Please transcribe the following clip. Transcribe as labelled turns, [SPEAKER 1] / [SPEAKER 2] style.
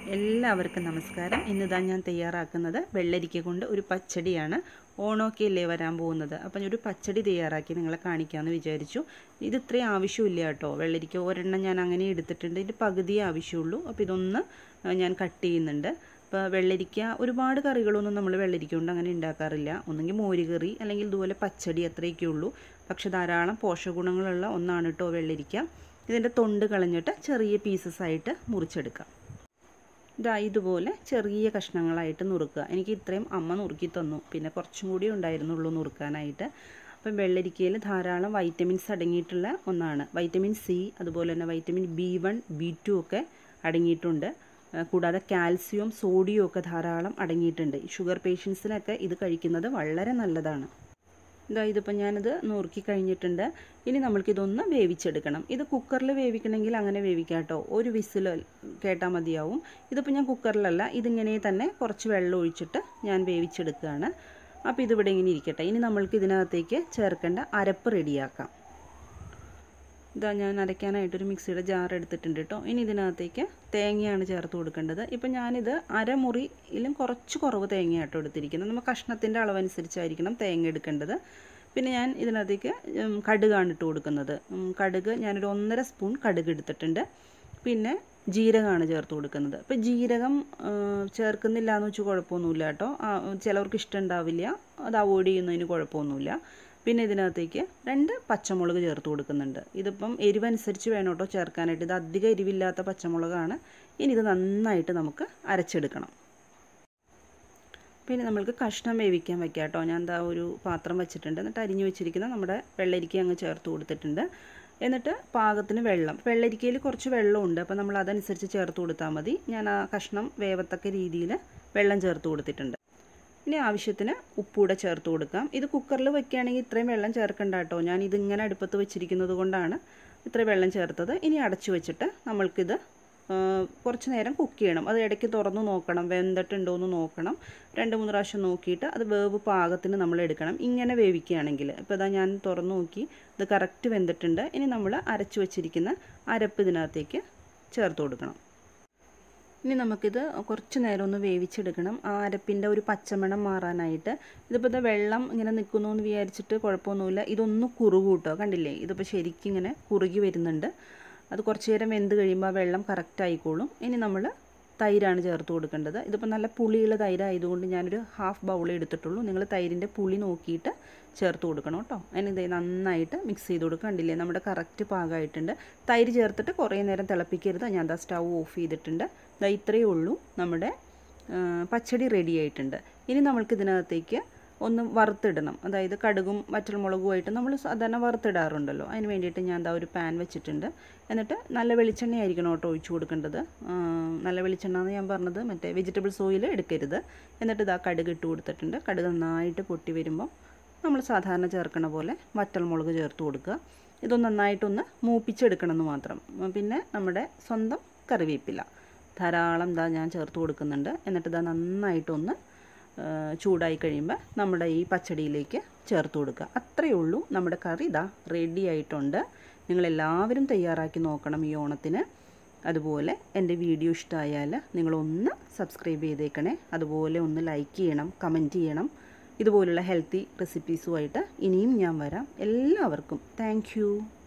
[SPEAKER 1] എല്ലാവർക്കും നമസ്കാരം ഇന്നിതാ ഞാൻ തയ്യാറാക്കുന്നത് വെള്ളരിക്ക കൊണ്ട് ഒരു പച്ചടിയാണ് ഓണമൊക്കെ അല്ലേ വരാൻ പോകുന്നത് അപ്പം ഒരു പച്ചടി തയ്യാറാക്കി നിങ്ങളെ കാണിക്കാമെന്ന് വിചാരിച്ചു ഇത് ഇത്രയും ആവശ്യമില്ല കേട്ടോ വെള്ളരിക്ക ഒരെണ്ണം ഞാൻ അങ്ങനെ എടുത്തിട്ടുണ്ട് ഇതിൻ്റെ പകുതിയേ ആവശ്യമുള്ളൂ അപ്പോൾ ഇതൊന്ന് ഞാൻ കട്ട് ചെയ്യുന്നുണ്ട് അപ്പോൾ വെള്ളരിക്ക ഒരുപാട് കറികളൊന്നും നമ്മൾ വെള്ളരിക്ക കൊണ്ട് അങ്ങനെ ഉണ്ടാക്കാറില്ല ഒന്നെങ്കിൽ മോരുകറി അല്ലെങ്കിൽ ഇതുപോലെ പച്ചടി അത്രയൊക്കെ ഉള്ളൂ പക്ഷെ ധാരാളം പോഷകഗുണങ്ങളുള്ള ഒന്നാണ് കേട്ടോ വെള്ളരിക്ക ഇതിൻ്റെ തൊണ്ട് കളഞ്ഞിട്ട് ചെറിയ പീസസ് ആയിട്ട് മുറിച്ചെടുക്കാം ഇതാ ഇതുപോലെ ചെറിയ കഷ്ണങ്ങളായിട്ട് നുറുക്കുക എനിക്ക് ഇത്രയും അമ്മ നുറുക്കി തന്നു പിന്നെ കുറച്ചും കൂടി ഉണ്ടായിരുന്നുള്ളൂ നുറുക്കാനായിട്ട് അപ്പം വെള്ളരിക്കയിൽ ധാരാളം വൈറ്റമിൻസ് അടങ്ങിയിട്ടുള്ള ഒന്നാണ് വൈറ്റമിൻ സി അതുപോലെ തന്നെ vitamin B one B two ഒക്കെ അടങ്ങിയിട്ടുണ്ട് കൂടാതെ കാൽസ്യവും സോഡിയവും ഒക്കെ ധാരാളം അടങ്ങിയിട്ടുണ്ട് ഷുഗർ പേഷ്യൻസിനൊക്കെ ഇത് കഴിക്കുന്നത് വളരെ നല്ലതാണ് ഇതാ ഇതിപ്പോൾ ഞാനിത് നുറുക്കി കഴിഞ്ഞിട്ടുണ്ട് ഇനി നമ്മൾക്കിതൊന്ന് വേവിച്ചെടുക്കണം ഇത് കുക്കറിൽ വേവിക്കണമെങ്കിൽ അങ്ങനെ വേവിക്കാം കേട്ടോ ഒരു വിസിൽ കേട്ടാൽ മതിയാവും ഇതിപ്പോൾ ഞാൻ കുക്കറിലല്ല ഇതിങ്ങനെ തന്നെ കുറച്ച് വെള്ളം ഒഴിച്ചിട്ട് ഞാൻ വേവിച്ചെടുക്കുകയാണ് അപ്പോൾ ഇതിവിടെ ഇങ്ങനെ ഇരിക്കട്ടെ ഇനി നമ്മൾക്ക് ഇതിനകത്തേക്ക് ചേർക്കേണ്ട അരപ്പ് റെഡിയാക്കാം ഇതാ ഞാൻ അരയ്ക്കാനായിട്ടൊരു മിക്സിയുടെ ജാർ എടുത്തിട്ടുണ്ട് കേട്ടോ ഇനി ഇതിനകത്തേക്ക് തേങ്ങയാണ് ചേർത്ത് കൊടുക്കേണ്ടത് ഇപ്പം ഞാനിത് അരമുറിയിലും കുറച്ച് കുറവ് തേങ്ങയാട്ടോ എടുത്തിരിക്കുന്നത് നമ്മൾ കഷ്ണത്തിൻ്റെ അളവനുസരിച്ചായിരിക്കണം തേങ്ങ എടുക്കേണ്ടത് പിന്നെ ഞാൻ ഇതിനകത്തേക്ക് കടുകാണ് ഇട്ട് കൊടുക്കുന്നത് കടുക് ഞാനൊരു ഒന്നര സ്പൂൺ കടുക് എടുത്തിട്ടുണ്ട് പിന്നെ ജീരകമാണ് ചേർത്ത് കൊടുക്കുന്നത് അപ്പോൾ ജീരകം ചേർക്കുന്നില്ല എന്ന് വെച്ച് കുഴപ്പമൊന്നുമില്ല കേട്ടോ ചിലവർക്ക് ഇഷ്ടം ഉണ്ടാവില്ല അത് അവോയ്ഡ് ചെയ്യുന്നതിന് കുഴപ്പമൊന്നുമില്ല പിന്നെ ഇതിനകത്തേക്ക് രണ്ട് പച്ചമുളക് ചേർത്ത് കൊടുക്കുന്നുണ്ട് ഇതിപ്പം എരിവനുസരിച്ച് വേണം കേട്ടോ ചേർക്കാനായിട്ട് ഇത് അധികം എരിവില്ലാത്ത പച്ചമുളകാണ് ഇനി ഇത് നന്നായിട്ട് നമുക്ക് അരച്ചെടുക്കണം പിന്നെ നമ്മൾക്ക് കഷ്ണം വേവിക്കാൻ വെക്കാം കേട്ടോ ഞാൻ എന്താ ഒരു പാത്രം വെച്ചിട്ടുണ്ട് എന്നിട്ട് അരിഞ്ഞു വെച്ചിരിക്കുന്ന നമ്മുടെ വെള്ളരിക്ക അങ്ങ് ചേർത്ത് കൊടുത്തിട്ടുണ്ട് എന്നിട്ട് പാകത്തിന് വെള്ളം വെള്ളരിക്കയിൽ കുറച്ച് വെള്ളമുണ്ട് അപ്പോൾ നമ്മൾ അതനുസരിച്ച് ചേർത്ത് കൊടുത്താൽ മതി ഞാൻ ആ കഷ്ണം വേവത്തക്ക രീതിയിൽ വെള്ളം ചേർത്ത് കൊടുത്തിട്ടുണ്ട് ഇനി ആവശ്യത്തിന് ഉപ്പൂടെ ചേർത്ത് കൊടുക്കാം ഇത് കുക്കറിൽ വെക്കുകയാണെങ്കിൽ ഇത്രയും വെള്ളം ചേർക്കണ്ട കേട്ടോ ഞാൻ ഇതിങ്ങനെ അടുപ്പത്ത് വെച്ചിരിക്കുന്നത് കൊണ്ടാണ് ഇത്രയും വെള്ളം ചേർത്തത് ഇനി അടച്ചു വെച്ചിട്ട് നമ്മൾക്കിത് കുറച്ച് നേരം കുക്ക് ചെയ്യണം അത് ഇടയ്ക്ക് തുറന്ന് നോക്കണം വെന്തിട്ടുണ്ടോ എന്ന് നോക്കണം രണ്ട് മൂന്ന് പ്രാവശ്യം നോക്കിയിട്ട് അത് വേവ് പാകത്തിന് നമ്മൾ എടുക്കണം ഇങ്ങനെ വേവിക്കുകയാണെങ്കിൽ ഇപ്പോൾ ഇതാ ഞാൻ തുറന്ന് നോക്കി ഇത് കറക്റ്റ് വെന്തിട്ടുണ്ട് ഇനി നമ്മൾ അരച്ചു വെച്ചിരിക്കുന്ന അരപ്പ് ഇതിനകത്തേക്ക് ചേർത്ത് കൊടുക്കണം ഇനി നമുക്കിത് കുറച്ച് നേരം ഒന്ന് വേവിച്ചെടുക്കണം ആ അരപ്പിൻ്റെ ഒരു പച്ചമണം മാറാനായിട്ട് ഇതിപ്പോൾ ഇത് വെള്ളം ഇങ്ങനെ നിൽക്കുന്നു എന്ന് വിചാരിച്ചിട്ട് കുഴപ്പമൊന്നുമില്ല ഇതൊന്ന് കുറുകു കേട്ടോ കണ്ടില്ലേ ഇതിപ്പോൾ ശരിക്കും ഇങ്ങനെ കുറുകി വരുന്നുണ്ട് അത് കുറച്ച് നേരം വെന്ത് കഴിയുമ്പോൾ ആ വെള്ളം കറക്റ്റ് ആയിക്കോളും ഇനി നമ്മൾ തൈരാണ് ചേർത്ത് കൊടുക്കേണ്ടത് ഇതിപ്പോൾ നല്ല പുളിയുള്ള തൈരായതുകൊണ്ട് ഞാനൊരു ഹാഫ് ബൗൾ എടുത്തിട്ടുള്ളൂ നിങ്ങൾ തൈരിൻ്റെ പുളി നോക്കിയിട്ട് ചേർത്ത് കൊടുക്കണം കേട്ടോ അതിന് നന്നായിട്ട് മിക്സ് ചെയ്ത് കൊടുക്കുക കണ്ടില്ലേ നമ്മുടെ കറക്റ്റ് പാകമായിട്ടുണ്ട് തൈര് ചേർത്തിട്ട് കുറേ നേരം തിളപ്പിക്കരുത് ഞാൻ ദാ സ്റ്റൗ ഓഫ് ചെയ്തിട്ടുണ്ട് ദാ ഇത്രയേ ഉള്ളൂ നമ്മുടെ പച്ചടി റെഡി ആയിട്ടുണ്ട് ഇനി നമ്മൾക്ക് ഇതിനകത്തേക്ക് ഒന്ന് വറുത്തിടണം അതായത് കടുകും വറ്റൽമുളകുമായിട്ട് നമ്മൾ സാധാരണ വറുത്തിടാറുണ്ടല്ലോ അതിന് വേണ്ടിയിട്ട് ഞാൻ എന്താ ഒരു പാൻ വെച്ചിട്ടുണ്ട് എന്നിട്ട് നല്ല വെളിച്ചെണ്ണയായിരിക്കണം കേട്ടോ ഒഴിച്ചു കൊടുക്കേണ്ടത് നല്ല വെളിച്ചെണ്ണ എന്ന് ഞാൻ പറഞ്ഞത് മറ്റേ വെജിറ്റബിൾസ് ഓയിൽ എടുക്കരുത് എന്നിട്ട് ഇതാ കടുക് ഇട്ട് കൊടുത്തിട്ടുണ്ട് കടുക് നന്നായിട്ട് പൊട്ടി വരുമ്പോൾ നമ്മൾ സാധാരണ ചേർക്കണ പോലെ വറ്റൽമുളക് ചേർത്ത് കൊടുക്കുക ഇതൊന്ന് നന്നായിട്ടൊന്ന് മൂപ്പിച്ചെടുക്കണം എന്ന് മാത്രം പിന്നെ നമ്മുടെ സ്വന്തം കറിവേപ്പില ധാരാളം ഇതാ ഞാൻ ചേർത്ത് കൊടുക്കുന്നുണ്ട് എന്നിട്ട് ഇതാ നന്നായിട്ടൊന്ന് ചൂടായി കഴിയുമ്പോൾ നമ്മുടെ ഈ പച്ചടിയിലേക്ക് ചേർത്ത് കൊടുക്കുക അത്രയേ ഉള്ളൂ നമ്മുടെ കറി ഇതാ റെഡി ആയിട്ടുണ്ട് നിങ്ങളെല്ലാവരും തയ്യാറാക്കി നോക്കണം ഈ ഓണത്തിന് അതുപോലെ എൻ്റെ വീഡിയോ ഇഷ്ടമായാൽ നിങ്ങളൊന്ന് സബ്സ്ക്രൈബ് ചെയ്തേക്കണേ അതുപോലെ ഒന്ന് ലൈക്ക് ചെയ്യണം കമൻറ്റ് ചെയ്യണം ഇതുപോലുള്ള ഹെൽത്തി റെസിപ്പീസുമായിട്ട് ഇനിയും ഞാൻ വരാം എല്ലാവർക്കും താങ്ക്